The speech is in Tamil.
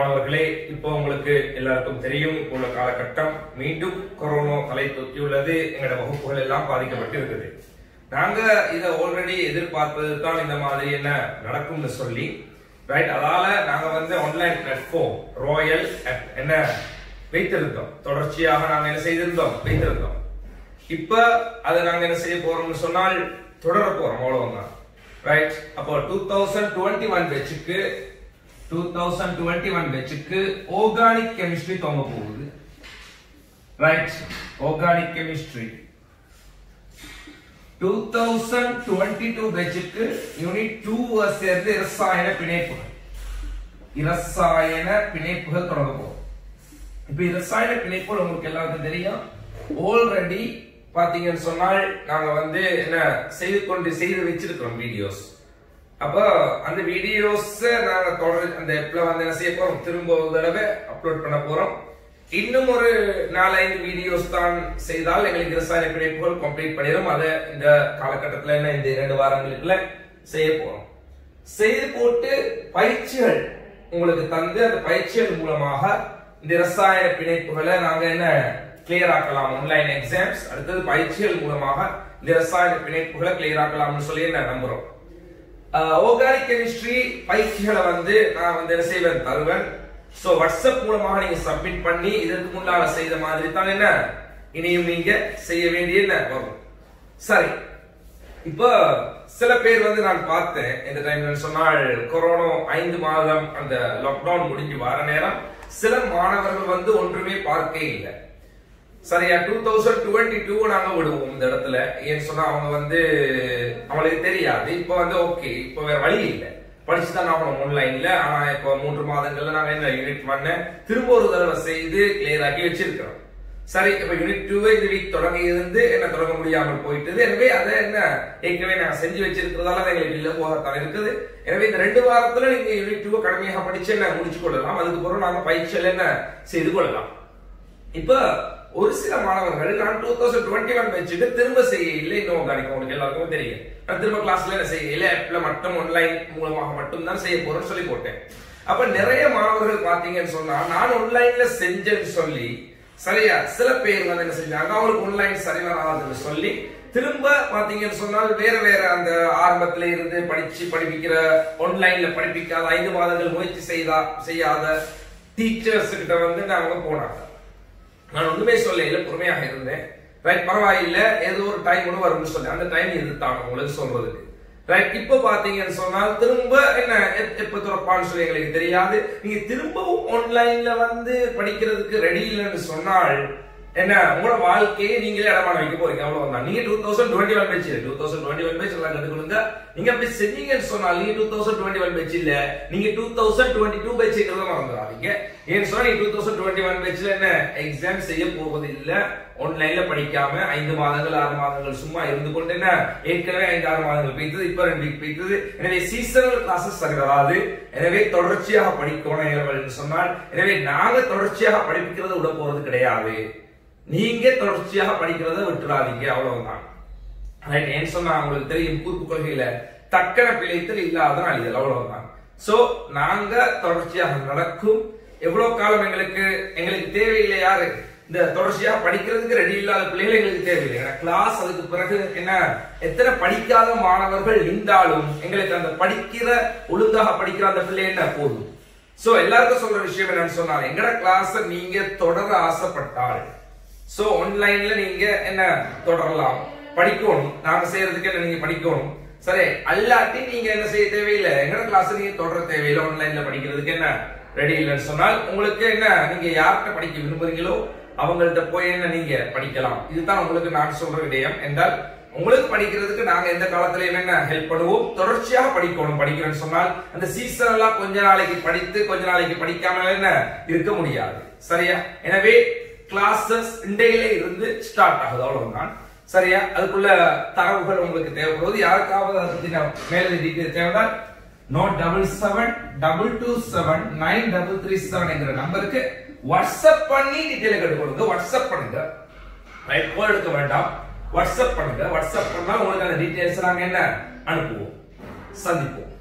மாணவர்களே இப்போ உங்களுக்கு எல்லாருக்கும் தெரியும் இப்போ உள்ள காலகட்டம் மீண்டும் கொரோனா தலை தொத்தியுள்ளது எங்களோட வகுப்புகள் எல்லாம் பாதிக்கப்பட்டு இருக்குது நாங்க இதை ஆல்ரெடி எதிர்பார்த்தது தான் இந்த மாதிரி என்ன நடக்கும்னு சொல்லி ரைட் அதால நாங்க வந்து ஆன்லைன் பிளாட்ஃபார்ம் ராயல் என்ன வைத்திருந்தோம் தொடர்ச்சியாக நாங்க என்ன செய்திருந்தோம் வைத்திருந்தோம் இப்ப அதை நாங்க என்ன செய்ய போறோம்னு சொன்னால் தொடர போறோம் அவ்வளவுதான் ரைட் அப்போ டூ தௌசண்ட் டுவெண்ட்டி ஒன் பேச்சுக்கு டூ தௌசண்ட் டுவெண்ட்டி ஒன் பேச்சுக்கு ஆர்கானிக் கெமிஸ்ட்ரி தொங்க போகுது right organic chemistry two thousand twenty two பேச்சுக்கு யூனிட் டூ சேர்ந்து இரசாயன பிணைப்புகள் இரசாயன பிணைப்புகள் தொடங்க போகும் இப்ப இரசாயன பிணைப்புகள் உங்களுக்கு எல்லாருக்கும் தெரியும் ஆல்ரெடி பாத்தீங்கன்னு சொன்னால் நாங்க வந்து என்ன செய்து கொண்டு செய்து வச்சிருக்கிறோம் வீடியோஸ் அப்ப அந்த வீடியோஸ் நாங்க தொடர் அந்த ஆப்ல வந்து என்ன செய்ய போறோம் திரும்ப ஒரு தடவை அப்லோட் பண்ண போறோம் இன்னும் ஒரு நாலஞ்சு வீடியோஸ் தான் செய்தால் எங்களுக்கு ரசாயன பிணைப்புகள் கம்ப்ளீட் பண்ணிடும் அதை இந்த காலகட்டத்துல என்ன இந்த இரண்டு வாரங்களுக்குள்ள செய்ய போறோம் செய்து போட்டு பயிற்சிகள் உங்களுக்கு தந்து அந்த பயிற்சிகள் மூலமாக இந்த ரசாயன பிணைப்புகளை நாங்க என்ன கிளியர் ஆக்கலாம் ஆன்லைன் எக்ஸாம்ஸ் அடுத்தது பயிற்சிகள் மூலமாக இந்த ரசாயன பிணைப்புகளை கிளியர் ஆக்கலாம்னு சொல்லி என்ன நம்புறோம் ஆர்கானிக் கெமிஸ்ட்ரி பயிற்சிகளை வந்து நான் வந்து என்ன செய்வேன் தருவேன் சோ வாட்ஸ்அப் மூலமாக நீங்க சப்மிட் பண்ணி இதற்கு முன்னால செய்த மாதிரி தான் என்ன இனியும் நீங்க செய்ய வேண்டிய என்ன வரும் சரி இப்போ சில பேர் வந்து நான் பார்த்தேன் இந்த டைம்ல சொன்னால் கொரோனா ஐந்து மாதம் அந்த லாக்டவுன் முடிஞ்சு வர நேரம் சில மாணவர்கள் வந்து ஒன்றுமே பார்க்க இல்லை சரியா டூ தௌசண்ட் டுவெண்ட்டி டூ நாங்க விடுவோம் இந்த இடத்துல ஏன்னு சொன்னா அவங்க வந்து அவங்களுக்கு தெரியாது இப்போ வந்து ஓகே இப்போ வேற வழி இல்லை படிச்சுதான் ஆகணும் ஆன்லைன்ல ஆனா இப்போ மூன்று மாதங்கள்ல நாங்க என்ன யூனிட் பண்ண திரும்ப ஒரு தடவை செய்து கிளியர் ஆக்கி வச்சிருக்கிறோம் சரி இப்ப யூனிட் டூ இந்த வீக் தொடங்கி இருந்து என்ன தொடங்க முடியாமல் போயிட்டது எனவே அதை என்ன ஏற்கனவே நான் செஞ்சு வச்சிருக்கிறதால அது எங்களுக்கு இல்ல போகத்தான் இருக்குது எனவே இந்த ரெண்டு வாரத்துல நீங்க யூனிட் டூ கடுமையாக படிச்சு என்ன முடிச்சு கொள்ளலாம் அதுக்கப்புறம் நாங்க பயிற்சியில் என்ன செய்து கொள்ளலாம் இப்ப ஒரு சில மாணவர்கள் நான் டூ தௌசண்ட் டுவெண்ட்டி ஒன் வச்சுட்டு திரும்ப செய்ய இல்லை இன்னும் உங்களுக்கு உங்களுக்கு எல்லாருக்கும் தெரியும் நான் திரும்ப கிளாஸ்ல என்ன செய்ய இல்லை ஆப்ல மட்டும் ஆன்லைன் மூலமாக மட்டும் தான் செய்ய போறேன்னு சொல்லி போட்டேன் அப்ப நிறைய மாணவர்கள் பாத்தீங்கன்னு சொன்னா நான் ஆன்லைன்ல செஞ்சேன்னு சொல்லி சரியா சில பேர் வந்து என்ன செஞ்சாங்க அவங்களுக்கு ஆன்லைன் சரி வராதுன்னு சொல்லி திரும்ப பாத்தீங்கன்னு சொன்னால் வேற வேற அந்த ஆரம்பத்துல இருந்து படிச்சு படிப்பிக்கிற ஆன்லைன்ல படிப்பிக்காத ஐந்து மாதங்கள் முயற்சி செய்தா செய்யாத டீச்சர்ஸ் கிட்ட வந்து நாங்க போனாங்க நான் ஒண்ணுமே சொல்ல இல்ல பொறுமையாக இருந்தேன் ரைட் பரவாயில்ல ஏதோ ஒரு டைம் ஒன்று வரும்னு சொல்லி அந்த டைம் இதுதான் உங்களுக்கு சொல்றதுக்கு ரைட் இப்ப பாத்தீங்கன்னு சொன்னால் திரும்ப என்ன எப்- எப்ப துறப்பான்னு சொல்லி எங்களுக்கு தெரியாது நீங்க திரும்பவும் ஆன்லைன்ல வந்து படிக்கிறதுக்கு ரெடி இல்லைன்னு சொன்னால் என்ன உங்களோட வாழ்க்கையை நீங்களே இடமான வைக்க போறீங்க அவ்வளவுதான் நீங்க two thousand twenty one batch two thousand twenty one batch எல்லாம் கத்துக்கணுங்க நீங்க அப்படி செஞ்சீங்கன்னு சொன்னால் நீங்க two thousand twenty one batch இல்ல நீங்க டூ தௌசண்ட் டுவெண்ட்டி டூ பேச்சுக்கிறத மறந்துடாதீங்க ஏன்னு சொன்னா நீங்க டூ தௌசண்ட் டுவெண்ட்டி ஒன் பேச்சுல என்ன எக்ஸாம் செய்ய போவது இல்ல ஆன்லைன்ல படிக்காம ஐந்து மாதங்கள் ஆறு மாதங்கள் சும்மா இருந்து கொண்டு என்ன ஏற்கனவே ஐந்து ஆறு மாதங்கள் பெய்தது இப்ப ரெண்டு வீக் பெய்தது எனவே சீசனல் கிளாஸஸ் சரி வராது எனவே தொடர்ச்சியாக படிக்கணும் என்று சொன்னால் எனவே நாங்க தொடர்ச்சியாக படிப்பிக்கிறத விட போறது கிடையாது நீங்க தொடர்ச்சியாக படிக்கிறத விட்டுறாதீங்க அவ்வளவுதான் ரைட் ஏன்னு சொன்னா உங்களுக்கு தெரியும் கூர்ப்பு கொள்கையில தக்கன பிழைத்தல் இல்லாத நாளிதழ் அவ்வளவுதான் சோ நாங்க தொடர்ச்சியாக நடக்கும் எவ்வளவு காலம் எங்களுக்கு எங்களுக்கு தேவையில்லை யாரு இந்த தொடர்ச்சியா படிக்கிறதுக்கு ரெடி இல்லாத பிள்ளைகள் எங்களுக்கு தேவையில்லை ஏன்னா கிளாஸ் அதுக்கு பிறகு என்ன எத்தனை படிக்காத மாணவர்கள் இருந்தாலும் எங்களுக்கு அந்த படிக்கிற ஒழுங்காக படிக்கிற அந்த பிள்ளை என்ன போதும் சோ எல்லாருக்கும் சொல்ற விஷயம் என்னன்னு சொன்னா எங்கட கிளாஸ் நீங்க தொடர ஆசைப்பட்டால் சோ ஆன்லைன்ல நீங்க என்ன தொடரலாம் படிக்கணும் நாங்க செய்யறதுக்கு என்ன நீங்க படிக்கணும் சரி அல்லாட்டி நீங்க என்ன செய்ய தேவையில்லை எங்கட கிளாஸ் நீங்க தொடர தேவையில்லை ஆன்லைன்ல படிக்கிறதுக்கு என்ன ரெடி இல்லைன்னு சொன்னால் உங்களுக்கு என்ன நீங்க யார்கிட்ட படிக்க விரும்புறீங்களோ அவங்கள்ட்ட போய் என்ன நீங்க படிக்கலாம் இதுதான் உங்களுக்கு நான் சொல்ற விடயம் என்றால் உங்களுக்கு படிக்கிறதுக்கு நாங்க எந்த காலத்துல என்ன ஹெல்ப் பண்ணுவோம் தொடர்ச்சியாக படிக்கணும் படிக்கிறேன்னு சொன்னால் அந்த சீசன் எல்லாம் கொஞ்ச நாளைக்கு படித்து கொஞ்ச நாளைக்கு படிக்காம என்ன இருக்க முடியாது சரியா எனவே கிளாஸஸ் இண்டையில இருந்து ஸ்டார்ட் ஆகுது அவ்வளவுதான் சரியா அதுக்குள்ள தரவுகள் உங்களுக்கு தேவைப்படுவது யாருக்காவது அதை பத்தி நான் மேலே டீட்டெயில் தேவைதான் note double seven double two seven nine double three seven என்கிற நம்பருக்கு வாட்ஸ்அப் பண்ணி டீட்டெயில் கேட்டு கொடுங்க வாட்ஸ்அப் பண்ணுங்க ரைட் கோல் எடுக்க வேண்டாம் வாட்ஸ்அப் பண்ணுங்க வாட்ஸ்அப் பண்ணா உங்களுக்கு அந்த டீடைல்ஸ் நாங்க என்ன அனுப்புவோம் சந்திப்போம்